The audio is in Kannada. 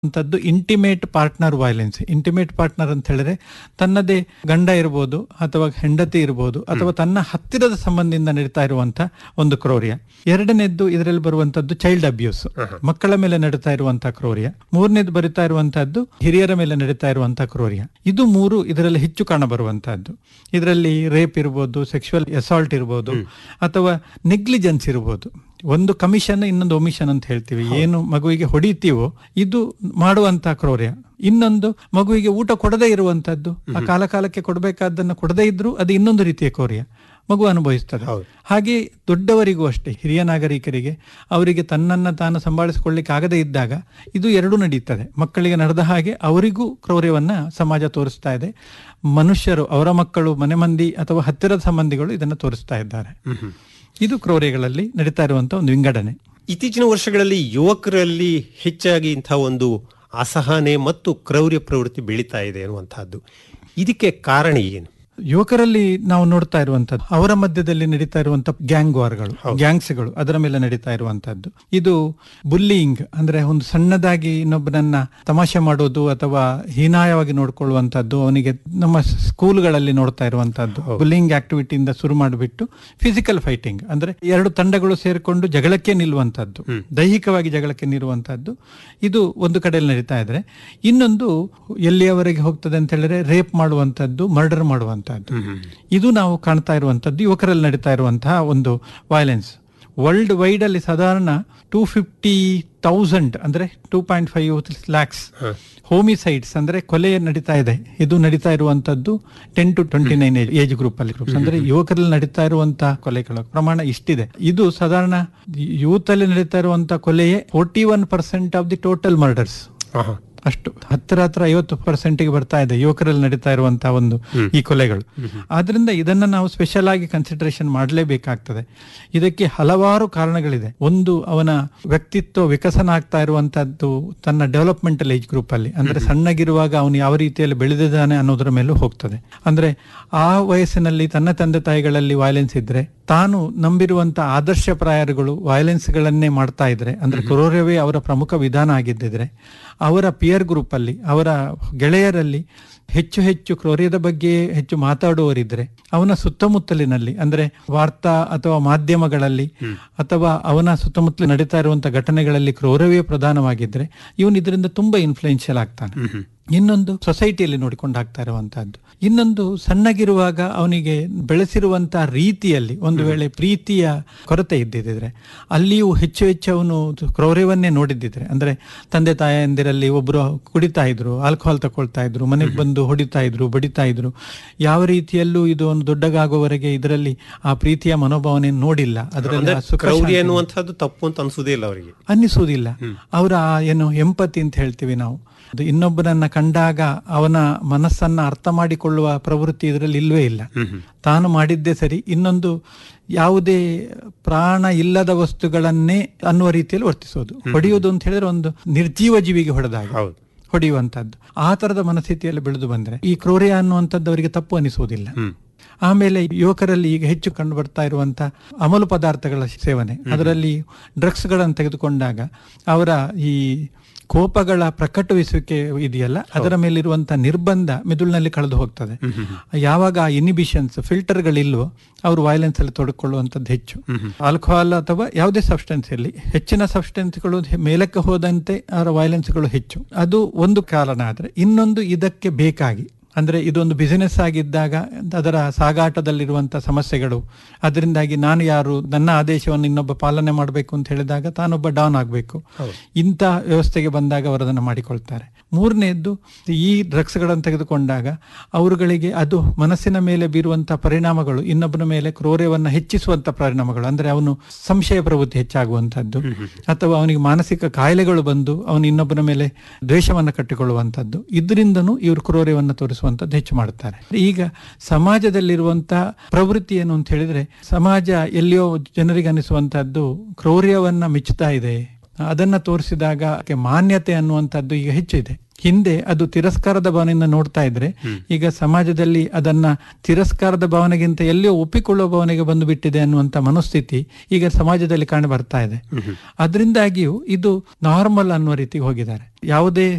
ಅಂತದ್ದು intimate partner violence intimate partner ಅಂತ ಹೇಳಿದ್ರೆ ತನ್ನದೇ ಗಂಡ ಇರಬಹುದು ಅಥವಾ ಹೆಂಡತಿ ಇರಬಹುದು ಅಥವಾ ತನ್ನ ಹತ್ತಿರದ ಸಂಬಂಧದಿಂದ ನಡೀತಾ ಇರುವಂತ ಒಂದು ಕ್ರೌರ್ಯ ಎರಡನೇದ್ದು ಇದರಲ್ಲಿ ಬರುವಂತದ್ದು ಚೈಲ್ಡ್ ಅಬ್ಯೂಸ್ ಮಕ್ಕಳ ಮೇಲೆ ನಡೀತಾ ಇರುವಂತಹ ಕ್ರೌರ್ಯ ಮೂರನೇದು ಬರಿತಾ ಇರುವಂತಹದ್ದು ಹಿರಿಯರ ಮೇಲೆ ನಡೀತಾ ಇರುವಂತಹ ಕ್ರೌರ್ಯ ಇದು ಮೂರು ಇದರಲ್ಲಿ ಹೆಚ್ಚು ಕಾಣಬರುವಂತಹದ್ದು ಇದರಲ್ಲಿ ರೇಪ್ ಇರಬಹುದು ಸೆಕ್ಷುವಲ್ ಅಸಾಲ್ಟ್ ಇರಬಹುದು ಅಥವಾ ನೆಗ್ಲಿಜೆನ್ಸ್ ಇರಬಹುದು ಒಂದು ಕಮಿಷನ್ ಇನ್ನೊಂದು ಒಮಿಷನ್ ಅಂತ ಹೇಳ್ತೀವಿ ಏನು ಮಗುವಿಗೆ ಹೊಡಿತೀವೋ ಇದು ಮಾಡುವಂತಹ ಕ್ರೌರ್ಯ ಇನ್ನೊಂದು ಮಗುವಿಗೆ ಊಟ ಕೊಡದೇ ಇರುವಂತದ್ದು ಆ ಕಾಲ ಕಾಲಕ್ಕೆ ಕೊಡಬೇಕಾದ್ದನ್ನು ಕೊಡದೇ ಇದ್ರೂ ಅದು ಇನ್ನೊಂದು ರೀತಿಯ ಕ್ರೌರ್ಯ ಮಗು ಅನುಭವಿಸ್ತದೆ ಹಾಗೆ ದೊಡ್ಡವರಿಗೂ ಅಷ್ಟೇ ಹಿರಿಯ ನಾಗರಿಕರಿಗೆ ಅವರಿಗೆ ತನ್ನನ್ನ ತಾನು ಸಂಭಾಳಿಸಿಕೊಳ್ಳಿಕ್ಕೆ ಆಗದೇ ಇದ್ದಾಗ ಇದು ಎರಡೂ ನಡೀತದೆ ಮಕ್ಕಳಿಗೆ ನಡೆದ ಹಾಗೆ ಅವರಿಗೂ ಕ್ರೌರ್ಯವನ್ನ ಸಮಾಜ ತೋರಿಸ್ತಾ ಇದೆ ಮನುಷ್ಯರು ಅವರ ಮಕ್ಕಳು ಮನೆ ಮಂದಿ ಅಥವಾ ಹತ್ತಿರದ ಸಂಬಂಧಿಗಳು ಇದನ್ನು ತೋರಿಸ್ತಾ ಇದ್ದಾರೆ ಇದು ಕ್ರೌರ್ಯಗಳಲ್ಲಿ ನಡೀತಾ ಇರುವಂತಹ ಒಂದು ವಿಂಗಡಣೆ ಇತ್ತೀಚಿನ ವರ್ಷಗಳಲ್ಲಿ ಯುವಕರಲ್ಲಿ ಹೆಚ್ಚಾಗಿ ಇಂಥ ಒಂದು ಅಸಹನೆ ಮತ್ತು ಕ್ರೌರ್ಯ ಪ್ರವೃತ್ತಿ ಬೆಳೀತಾ ಇದೆ ಅನ್ನುವಂತಹದ್ದು ಇದಕ್ಕೆ ಕಾರಣ ಏನು ಯುವಕರಲ್ಲಿ ನಾವು ನೋಡ್ತಾ ಇರುವಂತದ್ದು ಅವರ ಮಧ್ಯದಲ್ಲಿ ನಡೀತಾ ಇರುವಂತ ಗ್ಯಾಂಗ್ ವಾರ್ಗಳು ಗ್ಯಾಂಗ್ಸ್ಗಳು ಅದರ ಮೇಲೆ ನಡೀತಾ ಇರುವಂತದ್ದು ಇದು ಬುಲ್ಲಿಂಗ್ ಅಂದ್ರೆ ಒಂದು ಸಣ್ಣದಾಗಿ ಇನ್ನೊಬ್ಬನನ್ನ ತಮಾಷೆ ಮಾಡೋದು ಅಥವಾ ಹೀನಾಯವಾಗಿ ನೋಡ್ಕೊಳ್ಳುವಂತದ್ದು ಅವನಿಗೆ ನಮ್ಮ ಸ್ಕೂಲ್ಗಳಲ್ಲಿ ನೋಡ್ತಾ ಇರುವಂತದ್ದು ಬುಲ್ಲಿಂಗ್ ಆಕ್ಟಿವಿಟಿಯಿಂದ ಶುರು ಮಾಡಿಬಿಟ್ಟು ಫಿಸಿಕಲ್ ಫೈಟಿಂಗ್ ಅಂದ್ರೆ ಎರಡು ತಂಡಗಳು ಸೇರಿಕೊಂಡು ಜಗಳಕ್ಕೆ ನಿಲ್ಲುವಂತದ್ದು ದೈಹಿಕವಾಗಿ ಜಗಳಕ್ಕೆ ನಿಲ್ಲುವಂತದ್ದು ಇದು ಒಂದು ಕಡೆಯಲ್ಲಿ ನಡೀತಾ ಇದ್ರೆ ಇನ್ನೊಂದು ಎಲ್ಲಿಯವರೆಗೆ ಹೋಗ್ತದೆ ಅಂತ ಹೇಳಿದ್ರೆ ರೇಪ್ ಮಾಡುವಂತದ್ದು ಮರ್ಡರ್ ಮಾಡುವಂತದ್ದು ಇದು ನಾವು ಕಾಣ್ತಾ ಇರುವಂತದ್ದು ಯುವಕರಲ್ಲಿ ನಡೀತಾ ಇರುವಂತಹ ಒಂದು ವೈಲೆನ್ಸ್ ವರ್ಲ್ಡ್ ವೈಡ್ ಅಲ್ಲಿ ಸಾಧಾರಣ ಟೂ ಫಿಫ್ಟಿ ತೌಸಂಡ್ ಅಂದ್ರೆ two point five lakhs homicides ಅಂದ್ರೆ ಕೊಲೆ ನಡೀತಾ ಇದೆ ಇದು ನಡೀತಾ ಇರುವಂತದ್ದು ten to twenty nine age group ಅಲ್ಲಿ ಗ್ರೂಪ್ಸ್ ಅಂದ್ರೆ ಯುವಕರಲ್ಲಿ ನಡೀತಾ ಇರುವಂತಹ ಕೊಲೆಗಳ ಪ್ರಮಾಣ ಇಷ್ಟಿದೆ ಇದು ಸಾಧಾರಣ ಯೂತ್ ಅಲ್ಲಿ ನಡೀತಾ ಇರುವಂತಹ ಕೊಲೆಯೇ forty one percent of the total murders ಅಷ್ಟು ಹತ್ತಿರ ಹತ್ರ ಐವತ್ತು ಪರ್ಸೆಂಟ್ಗೆ ಬರ್ತಾ ಇದೆ ಯುವಕರಲ್ಲಿ ನಡೀತಾ ಇರುವಂತಹ ಒಂದು ಈ ಕೊಲೆಗಳು ಆದ್ರಿಂದ ಇದನ್ನ ನಾವು ಸ್ಪೆಷಲ್ ಆಗಿ ಕನ್ಸಿಡರೇಷನ್ ಮಾಡಲೇಬೇಕಾಗ್ತದೆ ಇದಕ್ಕೆ ಹಲವಾರು ಕಾರಣಗಳಿದೆ ಒಂದು ಅವನ ವ್ಯಕ್ತಿತ್ವ ವಿಕಸನ ಆಗ್ತಾ ಇರುವಂತದ್ದು ತನ್ನ ಡೆವಲಪ್ಮೆಂಟಲ್ ಏಜ್ ಗ್ರೂಪ್ ಅಲ್ಲಿ ಅಂದ್ರೆ ಸಣ್ಣಗಿರುವಾಗ ಅವನು ಯಾವ ರೀತಿಯಲ್ಲಿ ಬೆಳೆದಿದ್ದಾನೆ ಅನ್ನೋದರ ಮೇಲೂ ಹೋಗ್ತದೆ ಅಂದ್ರೆ ಆ ವಯಸ್ಸಿನಲ್ಲಿ ತನ್ನ ತಂದೆ ತಾಯಿಗಳಲ್ಲಿ ವೈಲೆನ್ಸ್ ಇದ್ರೆ ತಾನು ನಂಬಿರುವಂತ ಆದರ್ಶ ಪ್ರಾಯರುಗಳು ವೈಲೆನ್ಸ್ ಗಳನ್ನೇ ಮಾಡ್ತಾ ಇದ್ರೆ ಅಂದ್ರೆ ಕ್ರೌರ್ಯವೇ ಅವರ ಪ್ರಮುಖ ವಿಧಾನ ಆಗಿದ್ದಿದ್ರೆ ಅವರ ಪಿಯರ್ ಗ್ರೂಪ್ ಅಲ್ಲಿ ಅವರ ಗೆಳೆಯರಲ್ಲಿ ಹೆಚ್ಚು ಹೆಚ್ಚು ಕ್ರೌರ್ಯದ ಬಗ್ಗೆ ಹೆಚ್ಚು ಮಾತಾಡುವವರಿದ್ರೆ ಅವನ ಸುತ್ತಮುತ್ತಲಿನಲ್ಲಿ ಅಂದ್ರೆ ವಾರ್ತಾ ಅಥವಾ ಮಾಧ್ಯಮಗಳಲ್ಲಿ ಅಥವಾ ಅವನ ಸುತ್ತಮುತ್ತಲು ನಡೀತಾ ಇರುವಂತಹ ಘಟನೆಗಳಲ್ಲಿ ಕ್ರೌರ್ಯವೇ ಪ್ರಧಾನವಾಗಿದ್ರೆ ಇವನು ಇದರಿಂದ ತುಂಬಾ ಇನ್ಫ್ಲೂಯೆನ್ಷಿಯಲ್ ಆಗ್ತಾನೆ ಇನ್ನೊಂದು ಸೊಸೈಟಿಯಲ್ಲಿ ನೋಡಿಕೊಂಡು ಆಗ್ತಾ ಇರುವಂತಹದ್ದು ಇನ್ನೊಂದು ಸಣ್ಣಗಿರುವಾಗ ಅವನಿಗೆ ಬೆಳೆಸಿರುವಂತಹ ರೀತಿಯಲ್ಲಿ ಒಂದು ವೇಳೆ ಪ್ರೀತಿಯ ಕೊರತೆ ಇದ್ದಿದ್ರೆ ಅಲ್ಲಿಯೂ ಹೆಚ್ಚು ಹೆಚ್ಚು ಅವನು ಕ್ರೌರ್ಯವನ್ನೇ ನೋಡಿದ್ದಿದ್ರೆ ಅಂದ್ರೆ ತಂದೆ ತಾಯಂದಿರಲ್ಲಿ ಒಬ್ರು ಕುಡಿತಾ ಇದ್ರು ಆಲ್ಕೋಹಾಲ್ ತಕೊಳ್ತಾ ಇದ್ರು ಮನೆಗೆ ಬಂದು ಹೊಡಿತಾ ಇದ್ರು ಬಡಿತಾ ಇದ್ರು ಯಾವ ರೀತಿಯಲ್ಲೂ ಇದು ಒಂದು ದೊಡ್ಡಗಾಗುವವರೆಗೆ ಇದರಲ್ಲಿ ಆ ಪ್ರೀತಿಯ ಮನೋಭಾವನೆ ನೋಡಿಲ್ಲ ಅದರಲ್ಲಿ ಆ ಸುಖ ಕ್ರೌರ್ಯ ಶಾಂತಿ ಎನ್ನುವಂತಹದ್ದು ತಪ್ಪು ಅಂತ ಅನ್ಸುದೇ ಇಲ್ಲ ಅವರಿಗೆ ಅನ್ನಿಸುವುದಿಲ್ಲ ಅವರ ಏನು ಎಂಪತಿ ಅಂತ ಹೇಳ್ತೀವಿ ನಾವು ಅದು ಇನ್ನೊಬ್ಬನನ್ನ ಕಂಡಾಗ ಅವನ ಮನಸ್ಸನ್ನ ಅರ್ಥ ಮಾಡಿಕೊಳ್ಳುವ ಪ್ರವೃತ್ತಿ ಇದರಲ್ಲಿ ಇಲ್ವೇ ಇಲ್ಲ ತಾನು ಮಾಡಿದ್ದೇ ಸರಿ ಇನ್ನೊಂದು ಯಾವುದೇ ಪ್ರಾಣ ಇಲ್ಲದ ವಸ್ತುಗಳನ್ನೇ ಅನ್ನುವ ರೀತಿಯಲ್ಲಿ ವರ್ತಿಸೋದು ಹೊಡೆಯುವುದು ಅಂತ ಹೇಳಿದ್ರೆ ಒಂದು ನಿರ್ಜೀವ ಜೀವಿಗೆ ಹೊಡೆದಾಗ ಹೌದು ಹೊಡೆಯುವಂತದ್ದು ಆ ತರದ ಮನಸ್ಥಿತಿಯಲ್ಲಿ ಬೆಳೆದು ಬಂದ್ರೆ ಈ ಕ್ರೌರ್ಯ ಅನ್ನುವಂಥದ್ದು ಅವರಿಗೆ ತಪ್ಪು ಅನಿಸುವುದಿಲ್ಲ ಆಮೇಲೆ ಯುವಕರಲ್ಲಿ ಈಗ ಹೆಚ್ಚು ಕಂಡು ಬರ್ತಾ ಇರುವಂತ ಅಮಲು ಪದಾರ್ಥಗಳ ಸೇವನೆ ಅದರಲ್ಲಿ ಡ್ರಗ್ಸ್ ಗಳನ್ನು ತೆಗೆದುಕೊಂಡಾಗ ಅವರ ಈ ಕೋಪಗಳ ಪ್ರಕಟಿಸುವಿಕೆ ಇದೆಯಲ್ಲ ಅದರ ಮೇಲಿರುವಂತ ನಿರ್ಬಂಧ ಮೆದುಳಿನಲ್ಲಿ ಕಳೆದು ಹೋಗ್ತದೆ ಯಾವಾಗ ಆ ಇನಿಬಿಷನ್ಸ್ ಫಿಲ್ಟರ್ಗಳಿಲ್ವೋ ಅವರು ವೈಲೆನ್ಸ್ ಅಲ್ಲಿ ತೊಡಕೊಳ್ಳುವಂತದ್ದು ಹೆಚ್ಚು ಆಲ್ಕೋಹಾಲ್ ಅಥವಾ ಯಾವುದೇ ಸಬ್ಸ್ಟೆನ್ಸ್ ಇರಲಿ ಹೆಚ್ಚಿನ ಸಬ್ಸ್ಟೆನ್ಸ್ಗಳು ಮೇಲಕ್ಕೆ ಹೋದಂತೆ ಅವರ ವೈಲೆನ್ಸ್ಗಳು ಹೆಚ್ಚು ಅದು ಒಂದು ಕಾರಣ ಆದ್ರೆ ಇನ್ನೊಂದು ಇದಕ್ಕೆ ಬೇಕಾಗಿ ಅಂದ್ರೆ ಇದೊಂದು ಬಿಸಿನೆಸ್ ಆಗಿದ್ದಾಗ ಅದರ ಸಾಗಾಟದಲ್ಲಿರುವಂತಹ ಸಮಸ್ಯೆಗಳು ಅದರಿಂದಾಗಿ ನಾನು ಯಾರು ನನ್ನ ಆದೇಶವನ್ನು ಇನ್ನೊಬ್ಬ ಪಾಲನೆ ಮಾಡಬೇಕು ಅಂತ ಹೇಳಿದಾಗ ತಾನೊಬ್ಬ ಡೌನ್ ಆಗಬೇಕು ಇಂಥ ವ್ಯವಸ್ಥೆಗೆ ಬಂದಾಗ ಅವರು ಅದನ್ನು ಮಾಡಿಕೊಳ್ತಾರೆ ಮೂರನೇದ್ದು ಈ ಡ್ರಗ್ಸ್ ಗಳನ್ನು ತೆಗೆದುಕೊಂಡಾಗ ಅವರುಗಳಿಗೆ ಅದು ಮನಸ್ಸಿನ ಮೇಲೆ ಬೀರುವಂತಹ ಪರಿಣಾಮಗಳು ಇನ್ನೊಬ್ಬನ ಮೇಲೆ ಕ್ರೌರ್ಯವನ್ನ ಹೆಚ್ಚಿಸುವಂತ ಪರಿಣಾಮಗಳು ಅಂದ್ರೆ ಅವನು ಸಂಶಯ ಪ್ರವೃತ್ತಿ ಹೆಚ್ಚಾಗುವಂತದ್ದು ಅಥವಾ ಅವನಿಗೆ ಮಾನಸಿಕ ಕಾಯಿಲೆಗಳು ಬಂದು ಅವನು ಇನ್ನೊಬ್ಬನ ಮೇಲೆ ದ್ವೇಷವನ್ನ ಕಟ್ಟಿಕೊಳ್ಳುವಂತದ್ದು ಇದರಿಂದನೂ ಇವರು ಕ್ರೌರ್ಯವನ್ನ ತೋರಿಸುವಂತದ್ದು ಹೆಚ್ಚು ಮಾಡುತ್ತಾರೆ ಈಗ ಸಮಾಜದಲ್ಲಿರುವಂತಹ ಪ್ರವೃತ್ತಿ ಏನು ಅಂತ ಹೇಳಿದ್ರೆ ಸಮಾಜ ಎಲ್ಲಿಯೋ ಜನರಿಗೆ ಅನಿಸುವಂತಹದ್ದು ಕ್ರೌರ್ಯವನ್ನ ಮೆಚ್ಚುತ್ತಾ ಇದೆ ಅದನ್ನ ತೋರಿಸಿದಾಗ ಅದಕ್ಕೆ ಮಾನ್ಯತೆ ಅನ್ನುವಂಥದ್ದು ಈಗ ಹೆಚ್ಚಿದೆ ಹಿಂದೆ ಅದು ತಿರಸ್ಕಾರದ ಭಾವನೆಯಿಂದ ನೋಡ್ತಾ ಇದ್ರೆ ಈಗ ಸಮಾಜದಲ್ಲಿ ಅದನ್ನ ತಿರಸ್ಕಾರದ ಭಾವನೆಗಿಂತ ಎಲ್ಲಿಯೋ ಒಪ್ಪಿಕೊಳ್ಳುವ ಭಾವನೆಗೆ ಬಂದು ಬಿಟ್ಟಿದೆ ಅನ್ನುವಂತ ಮನಸ್ಥಿತಿ ಈಗ ಸಮಾಜದಲ್ಲಿ ಕಾಣ ಬರ್ತಾ ಇದೆ ಅದರಿಂದಾಗಿಯೂ ಇದು ನಾರ್ಮಲ್ ಅನ್ನುವ ರೀತಿಗೆ ಹೋಗಿದ್ದಾರೆ ಯಾವುದೇ